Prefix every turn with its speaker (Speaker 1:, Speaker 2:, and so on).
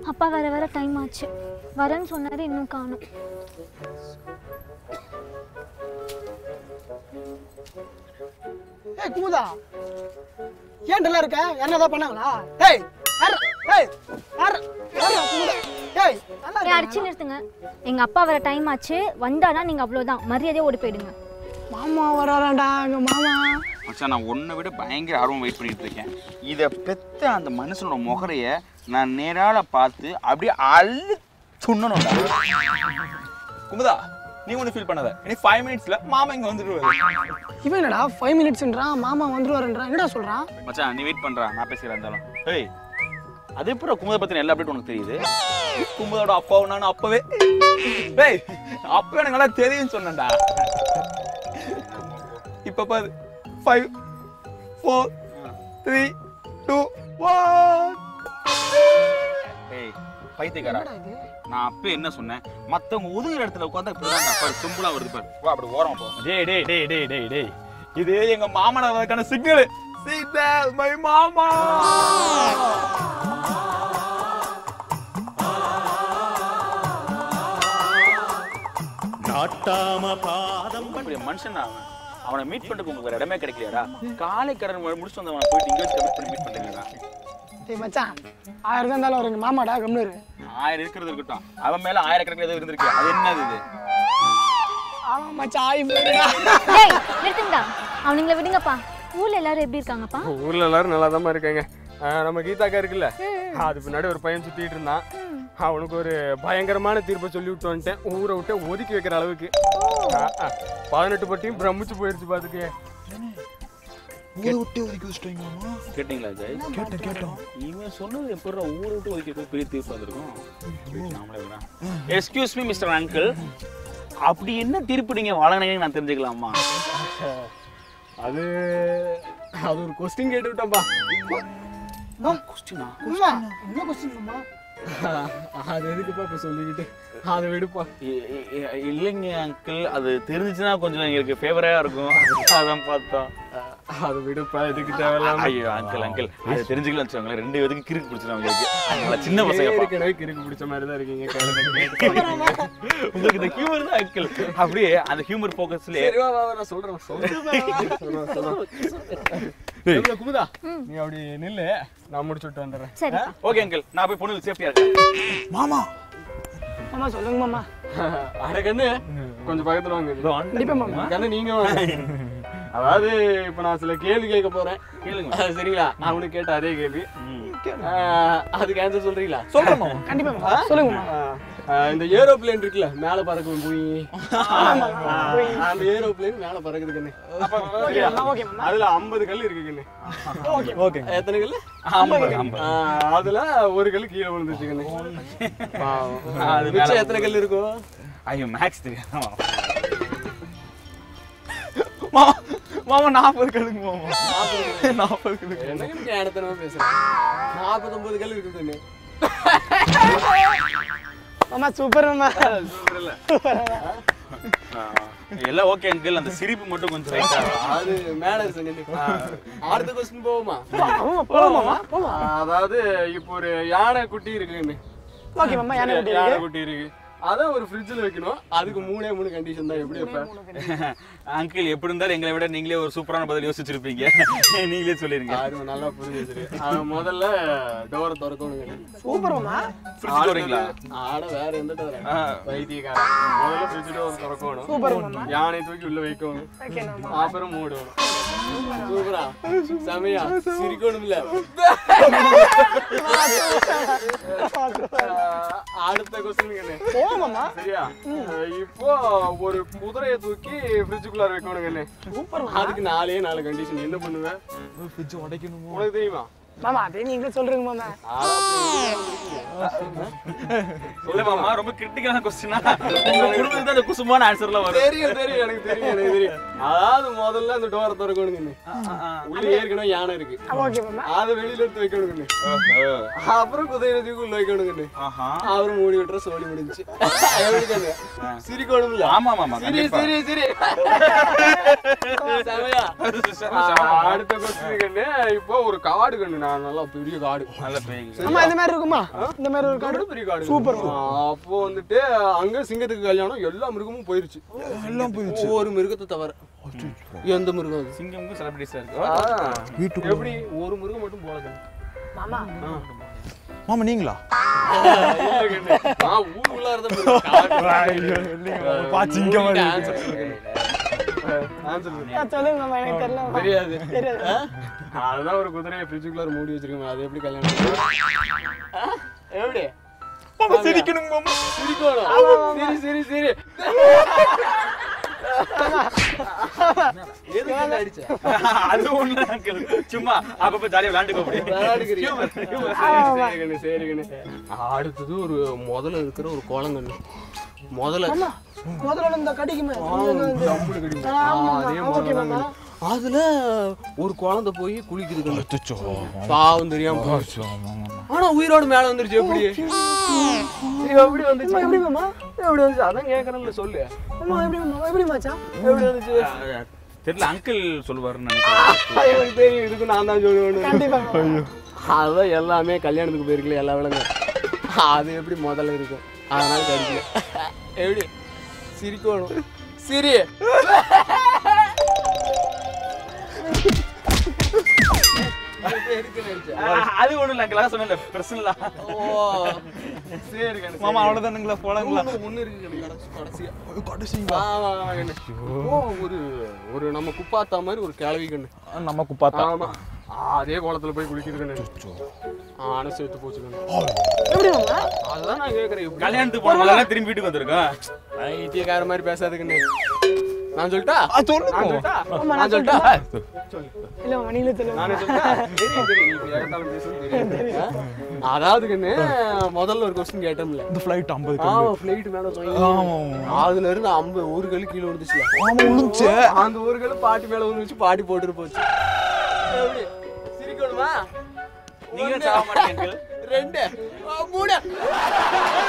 Speaker 1: அப்பா வர வர டைம் ஆச்சு வரேன்னு சொன்னாரு இன்னும் காணும்
Speaker 2: ஏய் குமுதா ஏன்டெல்லாம் இருக்க என்னதான் பண்ணாங்களா ஏய் யாரு ஏய் யாரு யாரு குமுதா ஏய் நல்லா
Speaker 1: ஏய், அடிச்சு நிறுத்துங்க எங்க அப்பா வர டைம் ஆச்சு வந்தானா நீங்க அவ்வளவுதான் மரியாதையா ஓடி போயிடுங்க
Speaker 2: மாமா வராராண்டா எங்க மாமா
Speaker 3: மச்சான் நான் உன்னை விட பயங்கர ஆர்வம் வெயிட் பண்ணிட்டு இருக்கேன் இதை பெத்த அந்த மனுஷனோட முகரைய நான் நேரால பார்த்து அப்படியே அள்ளு சுண்ணணும்டா
Speaker 4: குமுதா நீ ஒன்றும் ஃபீல் பண்ணாத இனி ஃபைவ் மினிட்ஸ்ல மாமா இங்க வந்துருவாரு
Speaker 2: இவன் என்னடா ஃபைவ் மினிட்ஸ்ன்றான் மாமா வந்துருவாருன்றான் என்னடா சொல்றான்
Speaker 3: மச்சான் நீ வெயிட் பண்றா நான் பேசுகிறேன் இருந்தாலும் ஏய் அது எப்படி குமுத பத்தின எல்லா அப்டேட் உனக்கு தெரியுது
Speaker 4: குமுதோட அப்பாவும் நானும் அப்பவே டேய் அப்பவே எனக்கு நல்லா தெரியும்னு சொன்னேன்டா இப்ப பாரு five four three two one
Speaker 3: ஏய் பைத்தியக்காரா நான் அப்ப என்ன சொன்னேன் மத்தவங்க ஒதுங்குற இடத்துல உட்காந்தா இப்படிதான் பாரு சிம்பிளா வருது பாரு வா அப்படி ஓரமா போ
Speaker 4: டேய் டேய் டேய் டேய் டேய் டேய் இது எங்க மாமனாருக்கான சிக்னல் சிக்னல் மை மாமா
Speaker 5: நாட்டாம பாதம்
Speaker 3: இப்படி மனுஷன் அவன் அவனை மீட் பண்ணிட்டு உங்களுக்கு வேற இடமே கிடைக்கலையாடா காலை கடன் முடிச்சுட்டு வந்தவனை போயிட்டு இங்கே வச்சு கமிட் பண்ணி மீட் பண்ணுறீங்களா
Speaker 2: டேய் மச்சான் ஆயிரம் தான் இருந்தாலும் அவர் எங்க மாமாடா கம்னரு
Speaker 3: ஆயிரம் இருக்கிறது இருக்கட்டும் அவன் மேல ஆயிரக்கணக்கில் ஏதோ இருந்திருக்கு அது என்னது இது
Speaker 2: ஆமா மச்சான் ஆயி போயிடுடா
Speaker 1: டேய் நிறுத்துங்கடா அவனுங்களை விடுங்கப்பா ஊர்ல எல்லாரும் எப்படி இருக்காங்கப்பா
Speaker 6: ஊர்ல எல்லாரும் நல்லா தான் இருக்காங்க ஆஹ் நம்ம கீதாக்கா இருக்குல்ல அது பின்னாடி ஒரு பையன் சுத்திட்டு இருந்தான் அவனுக்கு ஒரு பயங்கரமான தீர்ப்பை சொல்லி விட்டு வந்துட்டேன் ஊரை விட்டு ஒதுக்கி வைக்கிற அளவுக்கு ஆஹ், ஆஹ். பதினெட்டு பட்டியும் பிரமிச்சு போயிருச்சு பாத்துக்க
Speaker 3: கேட்டீங்களா ஜெய் கேட்டேன் கேட்டோம் இவன் சொன்னது எப்படி ஊரை விட்டு ஒதுக்கி போய் பெரிய தீர்ப்பு வந்திருக்கும் எஸ்கியூஸ் மீ மிஸ்டர் அங்கிள் அப்படி என்ன தீர்ப்பு நீங்க வழங்கினீங்கன்னு நான் தெரிஞ்சுக்கலாமா
Speaker 6: அது அது ஒரு கொஸ்டின் கேட்டு விட்டோம்பா
Speaker 3: கொஸ்டினா
Speaker 2: உமா என்ன கொஸ்டின் மாமா
Speaker 6: அது எதுக்குப்பா இப்ப சொல்லிக்கிட்டு அதை விடுப்பா
Speaker 3: இல்லைங்க அங்கிள் அது தெரிஞ்சுச்சுன்னா கொஞ்சம் எங்களுக்கு ஃபேவரா இருக்கும் அதான் பார்த்தோம்
Speaker 6: அதை விடுப்பா எதுக்கு தேவையில்லாம
Speaker 3: ஐயோ அங்கிள் அங்கிள் அது தெரிஞ்சுக்கலாம் வச்சுக்கோங்களேன் ரெண்டு பேருக்கு கிறுக்கு பிடிச்சிடும் அவங்களுக்கு அதனால சின்ன பசங்க
Speaker 6: ஏற்கனவே கிறுக்கு பிடிச்ச மாதிரி தான் இருக்கீங்க கேளுங்க.
Speaker 3: உங்களுக்கு இந்த ஹியூமர் தான் அங்கிள் அப்படியே அந்த ஹியூமர் ஃபோக்கஸ்லயே
Speaker 6: சரி, வா, வா, வா, நான் சொல்றேன் சொல்றேன் சொல்றேன், சொல்றேன். எவ்வளவு குமுதா நீ அப்படி நில்லு நான் முடிச்சு விட்டு வந்துடுறேன்
Speaker 1: சரி
Speaker 3: ஓகே அங்கிள் நான் போய் பொண்ணு சேஃப்டியா இருக்கேன்
Speaker 2: மாமா சொல்லுங்க மாமா
Speaker 6: அட கண்ணு கொஞ்சம் பக்கத்துல வாங்க
Speaker 2: கண்டிப்பா மாமா
Speaker 6: கண்ணு நீங்க வாங்க அதாவது இப்ப நான் சில கேள்வி கேட்க போறேன்
Speaker 3: கேளுங்க
Speaker 6: அது சரிங்களா அவனு கேட்ட அதே கேள்வி
Speaker 3: ம்.
Speaker 6: ஆஹ், அதுக்கு ஆன்சர் சொல்றீங்களா
Speaker 4: சொல்றேன் மாமா
Speaker 2: கண்டிப்பா மாமா சொல்லுங்க மாமா
Speaker 6: ஆஹ், இந்த ஏரோப்ளேன் இருக்குல்ல மேல பறக்கும் போய் அந்த ஏரோப்ளேன் மேல பறக்குது கண்ணு சரியா?
Speaker 2: ஓகே மாமா
Speaker 6: அதுல 50 கல் இருக்கு கண்ணு
Speaker 4: ஓகே
Speaker 6: எத்தனை கல்லு
Speaker 3: ஐம்பது, ஐம்பது.
Speaker 6: ஆஹ், அதுல ஒரு கல் கீழே விழுந்துச்சு கண்ணு பாவம்.
Speaker 3: அது மேல
Speaker 6: மிச்சம் எத்தனை கல் இருக்கும்
Speaker 3: ஐயோ மேக்ஸ் தெரியாதா
Speaker 4: மாமா மாமா நாற்பது கழுங்க மாமா நாற்பது கழுங்க
Speaker 6: எனக்கு ஞானத்தனமா பேசுறேன் நாற்பத்தொன்பது கல் இருக்கு கண்ணு
Speaker 2: மாமா சூப்பர் மாமா
Speaker 3: எல்லாம் ஓகே அங்கிள் அந்த சிரிப்பு மட்டும் கொஞ்சம் ரைட்டா
Speaker 6: அது மேல இருக்கு கண்ணு அடுத்த கொஸ்டின் போவோமா
Speaker 2: ஆமா போலாம் மாமா போலாம்
Speaker 6: அதாவது இப்போ ஒரு யானை குட்டி இருக்கு கண்ணு
Speaker 2: ஓகே மாமா யானை குட்டி
Speaker 6: யானை
Speaker 2: இருக்கு.
Speaker 6: குட்டி இருக்கு அதான் ஒரு ஃப்ரிட்ஜில் வைக்கணும் அதுக்கு மூணே மூணு கண்டிஷன் தான் எப்படி வைப்பேன்
Speaker 3: அங்கிள் எப்படி இருந்தாலும் எங்களை விட நீங்களே ஒரு சூப்பரான பதில் யோசிச்சிருப்பீங்க நீங்களே சொல்லிருங்க
Speaker 6: அது நல்லா புரிஞ்சுது அது முதல்ல டோரை திறக்கணும்
Speaker 2: சூப்பர் மாமா
Speaker 3: ஃப்ரிட்ஜ் வரீங்களா
Speaker 6: ஆட வேற எந்த டோர் வைத்தியக்காரன் முதல்ல ஃப்ரிட்ஜ் டோர் திறக்கணும்
Speaker 2: சூப்பர் மாமா
Speaker 6: யானை தூக்கி உள்ள வைக்கணும்
Speaker 2: ஓகே மாமா
Speaker 6: அப்புறம் மூடணும் சூப்பரா செமையா சிரிக்கணும் இல்ல அடுத்த கொஸ்டின் கண்ணு
Speaker 2: போ மாமா
Speaker 6: சரியா அஹ் இப்போ ஒரு குதிரையை தூக்கி ஃப்ரிட்ஜுக்குள்ளார வைக்கணும் கண்ணு
Speaker 2: சூப்பர்
Speaker 6: அதுக்கு நாலே நாலு கண்டிஷன் என்ன பண்ணுவேன்
Speaker 4: ஃப்ரிட்ஜ் உடைக்கணுமோ
Speaker 6: உனக்கு தெரியுமா
Speaker 2: மாமா அதே நீங்களே சொல்றீங்க மாமா
Speaker 3: இல்ல மாமா ரொம்ப கிரிட்டிக்கலான கொஸ்டினா உங்க குடும்பத்துக்கு தான் அந்த குசுமான ஆன்சர்லாம் வரும்
Speaker 6: தெரியும் தெரியும் எனக்கு தெரியும் எனக்கு தெரியும் அதாவது முதல்ல அந்த டோரை திறக்கணும் கண்ணு உள்ள ஏற்கனவே யானை இருக்கு
Speaker 2: ஓகே மாமா
Speaker 6: அதை வெளியில எடுத்து வைக்கணும் கண்ணு அப்புறம் குதிரை தூக்கி உள்ள வைக்கணும் கண்ணு
Speaker 3: ஆஹா
Speaker 6: அப்புறம் மூடி விட்டுற சோழி முடிஞ்சு எப்படி கண்ணு சிரிக்கணும் இல்ல
Speaker 3: ஆமா மாமா
Speaker 6: சிரி
Speaker 3: கண்டிப்பா
Speaker 6: சிரி சிரி செமையா
Speaker 3: செம, செம.
Speaker 6: அடுத்த கொஸ்டின் கண்ணு இப்போ ஒரு காடு கண்ணு நான் நல்லா பெரிய காடு
Speaker 3: நல்ல பேய்ங்க
Speaker 2: ஆமா இந்த மாதிரி இருக்குமா இந்த மாதிரி ஒரு காடு
Speaker 6: பெரிய காடு
Speaker 2: சூப்பர்.
Speaker 6: அப்போ வந்துட்டு அங்க சிங்கத்துக்கு கல்யாணம் எல்லா மிருகமும் போயிருச்சு
Speaker 5: எல்லாம் போயிடுச்சு
Speaker 6: ஒரு மிருகத்தை தவிர எந்த மிருகம் அது
Speaker 3: சிங்கமுக்கு செலிபிரிட்டிஸா
Speaker 6: ஆ,
Speaker 3: இருக்கு
Speaker 5: வீட்டுக்கு
Speaker 6: எப்படி ஒரு மிருகம் மட்டும் போல
Speaker 2: மாமா
Speaker 5: மாமா நீங்களா
Speaker 6: நான் ஊர் உள்ளார தான் மிருகம்.
Speaker 5: பா, சிங்கம் மாதிரி
Speaker 6: மூடிட்டு
Speaker 5: இருக்கு.
Speaker 6: answer சொல்லுங்க. Answer சொல்லுங்க.
Speaker 2: ஆ, சொல்லுங்க மாமா எனக்கு தெரியல மாமா.
Speaker 6: தெரியாது
Speaker 2: தெரியாது
Speaker 6: ஆ? அதுதான் ஒரு குதிரையை ஃப்ரிட்ஜுக்குள்ளார மூடி வச்சிருக்கோம் அது எப்படி கல்யாணம் பண்ணுவீங்க? ஆ? எப்படி
Speaker 5: மாமா சிரிக்கணும் மாமா
Speaker 6: சிரிக்கணும் சரி சரி சரி எதுக்கு என்ன அடிச்ச
Speaker 3: அது ஒண்ணு uncle. சும்மா அப்பப்ப ஜாலியா விளையாண்டுக்கோ அப்படி
Speaker 6: விளையாடுக்கிறியா? சரி கண்ணு, சரி கண்ணு. அடுத்தது ஒரு முதல்ல இருக்கிற ஒரு குளங்கண்ணு முதல்ல
Speaker 2: முதல்ல இந்த கடிக்குமே
Speaker 6: ஜம்முனு கடிக்கும்.
Speaker 2: ஆ, ஆமா,
Speaker 6: ஆ, அதே
Speaker 2: ஆமா,
Speaker 6: மாதிரி
Speaker 2: okay,
Speaker 6: தான்
Speaker 2: மாமா.
Speaker 6: கண்ணு. அதுல ஒரு குழந்தை போய் குளிக்குது கண்ணு
Speaker 5: அச்சச்சோ.
Speaker 6: பாவம் தெரியாம போச்சு.
Speaker 5: ஆமா, ஆமா, ஆமா.
Speaker 6: ஆனா உயிரோட மேல வந்துருச்சு எப்படி எப்படி வந்துச்சு
Speaker 2: எப்படி மாமா
Speaker 6: எப்படி வந்துச்சு அதான் கேக்குறேன்ல சொல்லு
Speaker 2: மாமா எப்படி மாமா எப்படி மச்சான்
Speaker 6: எப்படி வந்துச்சு
Speaker 3: தெரியல அங்கிள் சொல்லுவாருன்னு நினைக்கிறேன்
Speaker 6: எனக்கு தெரியும் இதுக்கு நான் தான் சொல்லுவேன்
Speaker 2: கண்டிப்பா மாமா.
Speaker 6: அதான் எல்லாமே கல்யாணத்துக்கு போயிருக்கல எல்லா விலங்கு அது எப்படி முதல்ல இருக்கும் அதனால கடிக்கல எப்படி சிரிக்கணும் சிரி
Speaker 3: அது ஒண்ணும் இல்ல அங்கிள் சொன்னல பிரச்சனை
Speaker 6: ஓ சரி கண்ணு,
Speaker 5: மாமா
Speaker 6: சரி.
Speaker 5: அவ்வளவுதானுங்களா போலாங்களா
Speaker 6: இன்னும் ஒண்ணு இருக்கு கண்ணு, கடைசி- கடைசியா.
Speaker 5: கடைசிங்களா
Speaker 6: ஆமா, ஆமா, கண்ணு. ஓ, ஒரு ஒரு நம்ம குப்பாத்தா மாதிரி ஒரு கிளவி கண்ணு
Speaker 5: நமக்கு பார்த்தா
Speaker 6: ஆமா அதே குளத்துல போய் குளிக்குது கண்ணு ஆனா சேர்த்து போச்சு கண்ணு
Speaker 2: எப்படி மாமா
Speaker 6: அதுதான் நான் கேக்குறேன் எப்படி?
Speaker 3: கல்யாணத்துக்கு போனவங்க திரும்பி வீட்டுக்கு வந்திருக்கோம்
Speaker 6: பைத்தியக்கார மாதிரி பேசாத கண்ணு நான் சொல்லிட்டா
Speaker 5: ஆ, சொல்லுங்க.
Speaker 6: நான் சொல்லிட்டா
Speaker 2: ஆமா,
Speaker 6: நான்
Speaker 2: நான்
Speaker 6: சொல்லிட்டா
Speaker 2: இல்ல மாமா நீங்களே சொல்லுங்க
Speaker 6: நானே சொல்லிட்டா தெரியும் தெரியும் நீ இப்ப ஏகத்தாலும் பேசுறது தெரியும் அதாவது கண்ணு முதல்ல ஒரு கொஸ்டின் கேட்டோம்ல
Speaker 5: இந்த ஃப்ளைட் ஐம்பது
Speaker 6: ஆமா ஃப்ளைட் மேல
Speaker 5: ஆமா,
Speaker 6: தொங்கி
Speaker 5: ஆமா.
Speaker 6: அதுல இருந்து ஐம்பது ஒரு கல்லு கீழே விழுந்துச்சுல
Speaker 5: ஆமா விழுந்துச்சு
Speaker 6: அந்த ஒரு கல்லு பாட்டி மேல விழுந்துச்சு பாட்டி போட்டுட்டு போச்சு எப்படி சிரிக்கணுமா
Speaker 3: நீங்க
Speaker 6: ஒண்ணு,
Speaker 3: சாக மாட்டீங்க uncle.
Speaker 6: ரெண்டு ஆ, மூணு